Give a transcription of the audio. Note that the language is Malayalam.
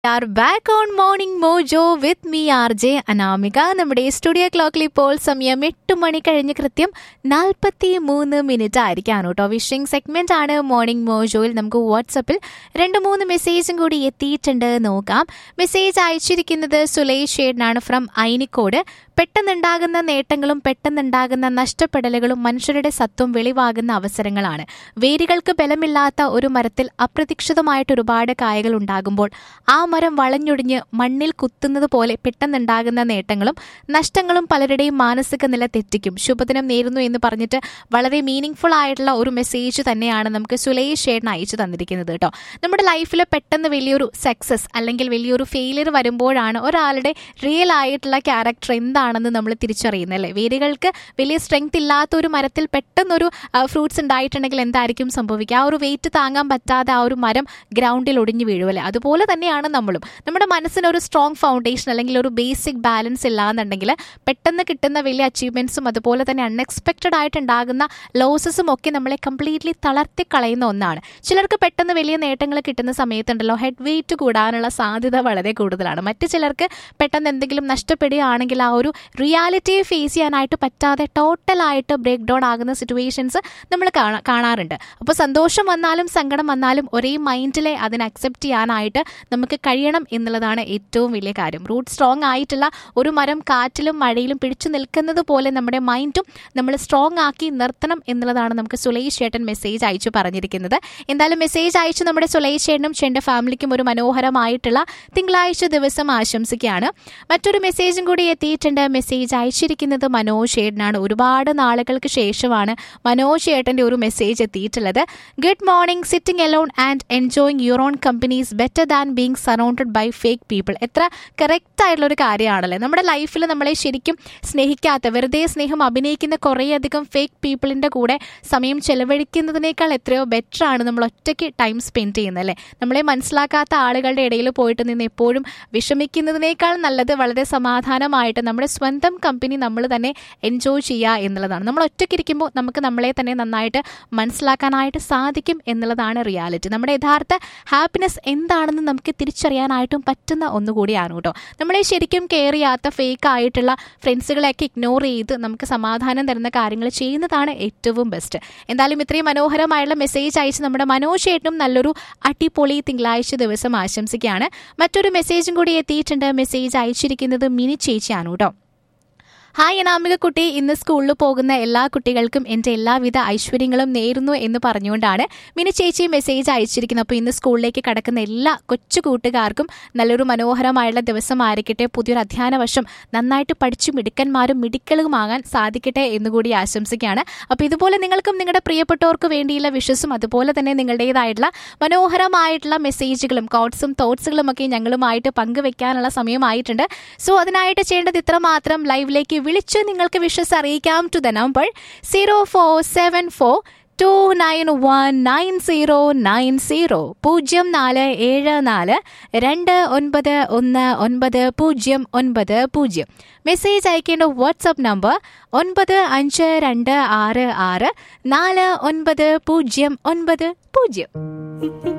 R back on morning mojo with me R J Anamika നമ്മുടെ സ്റ്റുഡിയോ ക്ലോക്കിൽ ഇപ്പോൾ സമയം എട്ട് മണി കഴിഞ്ഞ് കൃത്യം നാൽപ്പത്തി മൂന്ന് മിനിറ്റ് ആയിരിക്കാണ് കേട്ടോ വിഷിംഗ് സെഗ്മെന്റ് ആണ് മോർണിംഗ് മോജോയിൽ നമുക്ക് വാട്സപ്പിൽ രണ്ട് മൂന്ന് മെസ്സേജും കൂടി എത്തിയിട്ടുണ്ട് നോക്കാം മെസ്സേജ് അയച്ചിരിക്കുന്നത് സുലേഷ് ഷേഡിനാണ് ഫ്രം ഐനിക്കോട് പെട്ടെന്നുണ്ടാകുന്ന നേട്ടങ്ങളും പെട്ടെന്നുണ്ടാകുന്ന നഷ്ടപ്പെടലുകളും മനുഷ്യരുടെ സത്വം വെളിവാകുന്ന അവസരങ്ങളാണ് വേരുകൾക്ക് ബലമില്ലാത്ത ഒരു മരത്തിൽ അപ്രതീക്ഷിതമായിട്ട് ഒരുപാട് കായകൾ ഉണ്ടാകുമ്പോൾ ആ മരം വളഞ്ഞൊടിഞ്ഞ് മണ്ണിൽ കുത്തുന്നത് പോലെ പെട്ടെന്നുണ്ടാകുന്ന നേട്ടങ്ങളും നഷ്ടങ്ങളും പലരുടെയും മാനസിക നില തെറ്റിക്കും ശുഭദിനം നേരുന്നു എന്ന് പറഞ്ഞിട്ട് വളരെ മീനിങ് ഫുൾ ആയിട്ടുള്ള ഒരു മെസ്സേജ് തന്നെയാണ് നമുക്ക് സുലേഷ് ഷേഡിന് അയച്ചു തന്നിരിക്കുന്നത് കേട്ടോ നമ്മുടെ ലൈഫിൽ പെട്ടെന്ന് വലിയൊരു സക്സസ് അല്ലെങ്കിൽ വലിയൊരു ഫെയിലിയർ വരുമ്പോഴാണ് ഒരാളുടെ റിയൽ ആയിട്ടുള്ള ക്യാരക്ടർ എന്താണെന്ന് നമ്മൾ തിരിച്ചറിയുന്നത് അല്ലേ വേരുകൾക്ക് വലിയ സ്ട്രെങ്ത് ഇല്ലാത്ത ഒരു മരത്തിൽ പെട്ടെന്നൊരു ഫ്രൂട്ട്സ് ഉണ്ടായിട്ടുണ്ടെങ്കിൽ എന്തായിരിക്കും സംഭവിക്കുക ആ ഒരു വെയിറ്റ് താങ്ങാൻ പറ്റാതെ ആ ഒരു മരം ഗ്രൗണ്ടിൽ ഒടിഞ്ഞു വീഴുമല്ലേ അതുപോലെ തന്നെയാണ് നമ്മളും നമ്മുടെ മനസ്സിന് ഒരു സ്ട്രോങ് ഫൗണ്ടേഷൻ അല്ലെങ്കിൽ ഒരു ബേസിക് ബാലൻസ് ഇല്ലാന്നുണ്ടെങ്കിൽ പെട്ടെന്ന് കിട്ടുന്ന വലിയ അച്ചീവ്മെന്റ്സും അതുപോലെ തന്നെ അൺഎക്സ്പെക്റ്റഡ് ആയിട്ട് ഉണ്ടാകുന്ന ലോസസും ഒക്കെ നമ്മളെ കംപ്ലീറ്റ്ലി തളർത്തി കളയുന്ന ഒന്നാണ് ചിലർക്ക് പെട്ടെന്ന് വലിയ നേട്ടങ്ങൾ കിട്ടുന്ന സമയത്തുണ്ടല്ലോ ഹെഡ് വെയിറ്റ് കൂടാനുള്ള സാധ്യത വളരെ കൂടുതലാണ് മറ്റു ചിലർക്ക് പെട്ടെന്ന് എന്തെങ്കിലും നഷ്ടപ്പെടുകയാണെങ്കിൽ ആ ഒരു റിയാലിറ്റിയെ ഫേസ് ചെയ്യാനായിട്ട് പറ്റാതെ ടോട്ടലായിട്ട് ബ്രേക്ക് ഡൗൺ ആകുന്ന സിറ്റുവേഷൻസ് നമ്മൾ കാണാറുണ്ട് അപ്പോൾ സന്തോഷം വന്നാലും സങ്കടം വന്നാലും ഒരേ മൈൻഡിലെ അതിനെ അക്സെപ്റ്റ് ചെയ്യാനായിട്ട് നമുക്ക് കഴിയണം എന്നുള്ളതാണ് ഏറ്റവും വലിയ കാര്യം റൂട്ട് സ്ട്രോങ് ആയിട്ടുള്ള ഒരു മരം കാറ്റിലും മഴയിലും പിടിച്ചു നിൽക്കുന്നത് പോലെ നമ്മുടെ മൈൻഡും നമ്മൾ സ്ട്രോങ് ആക്കി നിർത്തണം എന്നുള്ളതാണ് നമുക്ക് സുലൈഷ് ചേട്ടൻ മെസ്സേജ് അയച്ചു പറഞ്ഞിരിക്കുന്നത് എന്തായാലും മെസ്സേജ് അയച്ചു നമ്മുടെ സുലൈഷ് ചേട്ടനും ചേട്ടൻ്റെ ഫാമിലിക്കും ഒരു മനോഹരമായിട്ടുള്ള തിങ്കളാഴ്ച ദിവസം ആശംസിക്കുകയാണ് മറ്റൊരു മെസ്സേജും കൂടി എത്തിയിട്ടുണ്ട് മെസ്സേജ് അയച്ചിരിക്കുന്നത് മനോജ് ചേട്ടനാണ് ഒരുപാട് നാളുകൾക്ക് ശേഷമാണ് മനോജ് ചേട്ടൻ്റെ ഒരു മെസ്സേജ് എത്തിയിട്ടുള്ളത് good morning sitting alone and enjoying your own companies better than being surrounded by fake people എത്ര കറക്റ്റ് ആയിട്ടുള്ള ഒരു കാര്യമാണല്ലേ നമ്മുടെ ലൈഫിൽ നമ്മളെ ശരിക്കും സ്നേഹിക്കാത്ത വെറുതെ സ്നേഹം അഭിനയിക്കുന്ന കുറേയധികം ഫേക്ക് പീപ്പിളിൻ്റെ കൂടെ സമയം ചെലവഴിക്കുന്നതിനേക്കാൾ എത്രയോ ബെറ്റർ ആണ് നമ്മൾ ഒറ്റയ്ക്ക് ടൈം സ്പെൻഡ് ചെയ്യുന്നത് അല്ലേ നമ്മളെ മനസ്സിലാക്കാത്ത ആളുകളുടെ ഇടയിൽ പോയിട്ട് നിന്ന് എപ്പോഴും വിഷമിക്കുന്നതിനേക്കാൾ നല്ലത് വളരെ സമാധാനമായിട്ട് നമ്മുടെ സ്വന്തം കമ്പനി നമ്മൾ തന്നെ എൻജോയ് ചെയ്യുക എന്നുള്ളതാണ് നമ്മൾ ഒറ്റയ്ക്ക് ഇരിക്കുമ്പോൾ നമുക്ക് നമ്മളെ തന്നെ നന്നായിട്ട് മനസ്സിലാക്കാനായിട്ട് സാധിക്കും എന്നുള്ളതാണ് റിയാലിറ്റി നമ്മുടെ യഥാർത്ഥ ഹാപ്പിനെസ് എന്താണെന്ന് നമുക്ക് തിരിച്ചറിയാനായിട്ടും പറ്റുന്ന ഒന്നുകൂടിയാണ് കേട്ടോ നമ്മളെ ശരിക്കും കെയർ ചെയ്യാത്ത ഫേക്ക് ആയിട്ടുള്ള ഫ്രണ്ട്സുകളെയൊക്കെ ഇഗ്നോർ ചെയ്ത് നമുക്ക് സമാധാനം തരുന്ന കാര്യങ്ങൾ ചെയ്യുന്നതാണ് ഏറ്റവും ബെസ്റ്റ് എന്തായാലും ഇത്രയും മനോഹരമായുള്ള മെസ്സേജ് അയച്ച് നമ്മുടെ മനോജ് ചേട്ടനും നല്ലൊരു അടിപൊളി തിങ്കളാഴ്ച ദിവസം ആശംസിക്കുകയാണ് മറ്റൊരു മെസ്സേജും കൂടി എത്തിയിട്ടുണ്ട് മെസ്സേജ് അയച്ചിരിക്കുന്നത് മിനി ചേച്ചിയാണ് കേട്ടോ ഹായ് അനാമിക കുട്ടി ഇന്ന് സ്കൂളിൽ പോകുന്ന എല്ലാ കുട്ടികൾക്കും എൻ്റെ എല്ലാവിധ ഐശ്വര്യങ്ങളും നേരുന്നു എന്ന് പറഞ്ഞുകൊണ്ടാണ് മിനി ചേച്ചി മെസ്സേജ് അയച്ചിരിക്കുന്നത് അപ്പോൾ ഇന്ന് സ്കൂളിലേക്ക് കടക്കുന്ന എല്ലാ കൊച്ചു കൂട്ടുകാർക്കും നല്ലൊരു മനോഹരമായുള്ള ദിവസമായിരിക്കട്ടെ പുതിയൊരു അധ്യയന വർഷം നന്നായിട്ട് പഠിച്ചു മിടുക്കന്മാരും മിടുക്കളുമാകാൻ സാധിക്കട്ടെ എന്നുകൂടി ആശംസിക്കുകയാണ് അപ്പോൾ ഇതുപോലെ നിങ്ങൾക്കും നിങ്ങളുടെ പ്രിയപ്പെട്ടവർക്ക് വേണ്ടിയുള്ള വിഷസും അതുപോലെ തന്നെ നിങ്ങളുടേതായിട്ടുള്ള മനോഹരമായിട്ടുള്ള മെസ്സേജുകളും കോട്ട്സും തോട്ട്സുകളും ഒക്കെ ഞങ്ങളുമായിട്ട് പങ്കുവെക്കാനുള്ള സമയമായിട്ടുണ്ട് സോ അതിനായിട്ട് ചെയ്യേണ്ടത് ഇത്ര മാത്രം ലൈവിലേക്ക് വിളിച്ച് നിങ്ങൾക്ക് വിഷസ് അറിയിക്കാം to the number zero four seven four two nine one nine zero nine zero പൂജ്യം നാല് ഏഴ് നാല് രണ്ട് ഒൻപത് ഒന്ന് ഒൻപത് പൂജ്യം ഒൻപത് പൂജ്യം മെസ്സേജ് അയക്കേണ്ട വാട്സപ്പ് നമ്പർ ഒൻപത് അഞ്ച് രണ്ട് ആറ് ആറ് നാല് ഒൻപത് പൂജ്യം ഒൻപത് പൂജ്യം